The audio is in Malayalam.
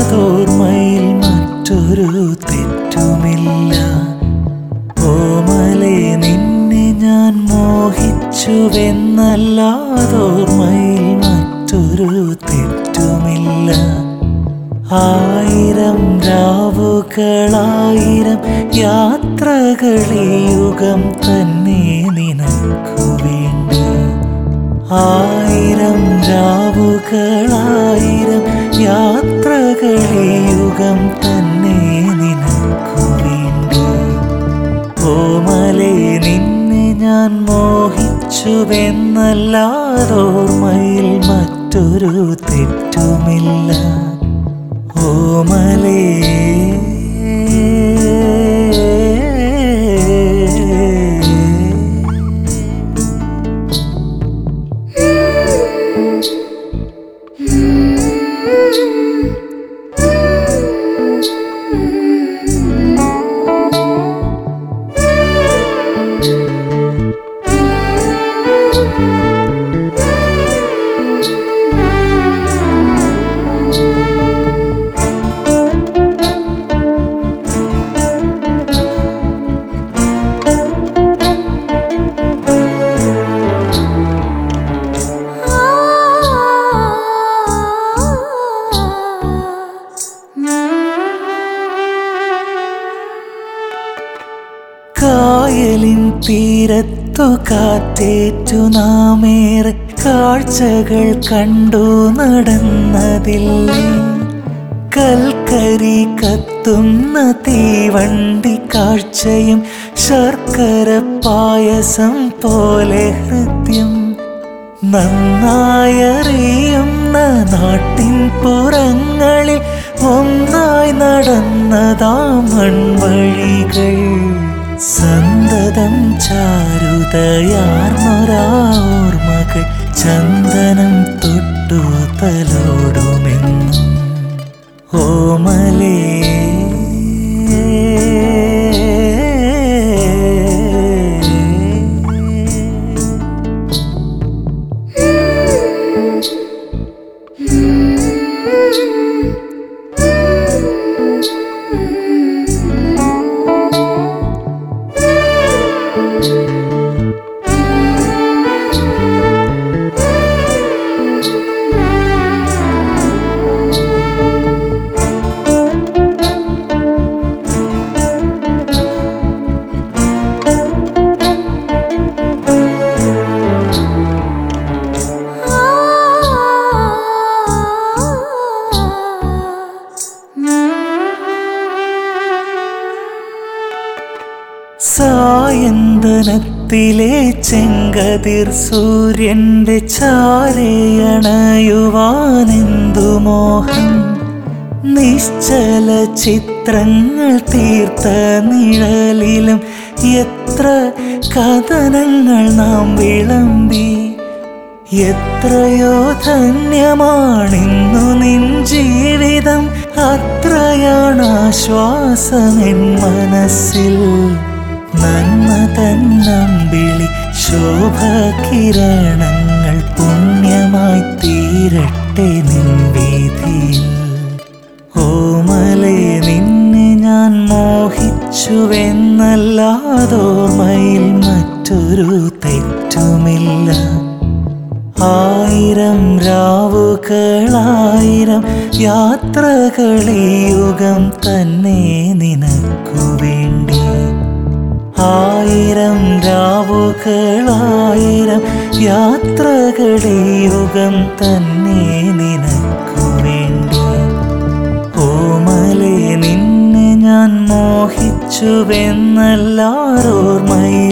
ഓർമ്മയിൽ മറ്റൊരു തെറ്റുമില്ല ഓമലെ നിന്നെ ഞാൻ മോഹിച്ചുവെന്നല്ലാതോർമ്മയിൽ മറ്റൊരു തെറ്റുമില്ല ആയിരം രാവുകളായിരം യാത്രകളീ യുഗം തന്നെ നിനക്കു വേണ്ടി ആയിരം രാവുകളായിരം യാത്രകളീ യുഗം തന്നെ നിനക്കു വേണ്ടി ഓമലെ നിന്നെ ഞാൻ മോഹിച്ചുവെന്നല്ലാതോർമ്മയിൽ മറ്റൊരു തെറ്റുമില്ല ഓമലേ കായലിൻ തീരത്തു കാറ്റേറ്റു നാമേറെ കാഴ്ചകൾ കണ്ടു നടന്നതില്ലേ കൽക്കരി കത്തുന്ന തീവണ്ടി കാഴ്ചയും ശർക്കര പായസം പോലെ ഹൃദ്യം നന്നായറിയുന്ന നാട്ടിൻ പുറങ്ങളിൽ ഒന്നായി നടന്നതാ മൺവഴികൾ സന്തതം ചാരുതയാർന്നൊരാർമകൾ ചന്ദനം തൊട്ടു തലോടുമെന്നും ഓമലേ സായന്തനത്തിലെ ചെങ്കതിർ സൂര്യന്റെ ചാരയണയുവാനെന്തു മോഹം നിശ്ചല ചിത്രങ്ങൾ തീർത്ത നിഴലിലും എത്ര കഥനങ്ങൾ നാം വിളമ്പി എത്രയോ ധന്യമാണിന്നു നിൻ ജീവിതം അത്രയാണ് ആശ്വാസമെൻ മനസ്സിൽ നന്മ തന്നമ്പിളി ശോഭകിരണങ്ങൾ പുണ്യമായി തീരട്ടെ നിൻ വീതിയിൽ ഓമലെ നിന്നെ ഞാൻ മോഹിച്ചുവെന്നല്ലാതോർമ്മയിൽ മറ്റൊരു തെറ്റുമില്ല ആയിരം രാവുകളായിരം യാത്രകളീ യുഗം തന്നെ നിനക്കു വേണ്ടി ആയിരം രാവുകളായിരം യാത്രകളീ യുഗം തന്നെ നിനക്കു വേണ്ടി ഓമലെ നിന്നെ ഞാൻ മോഹിച്ചുവെന്നല്ലാരോർമ്മയിൽ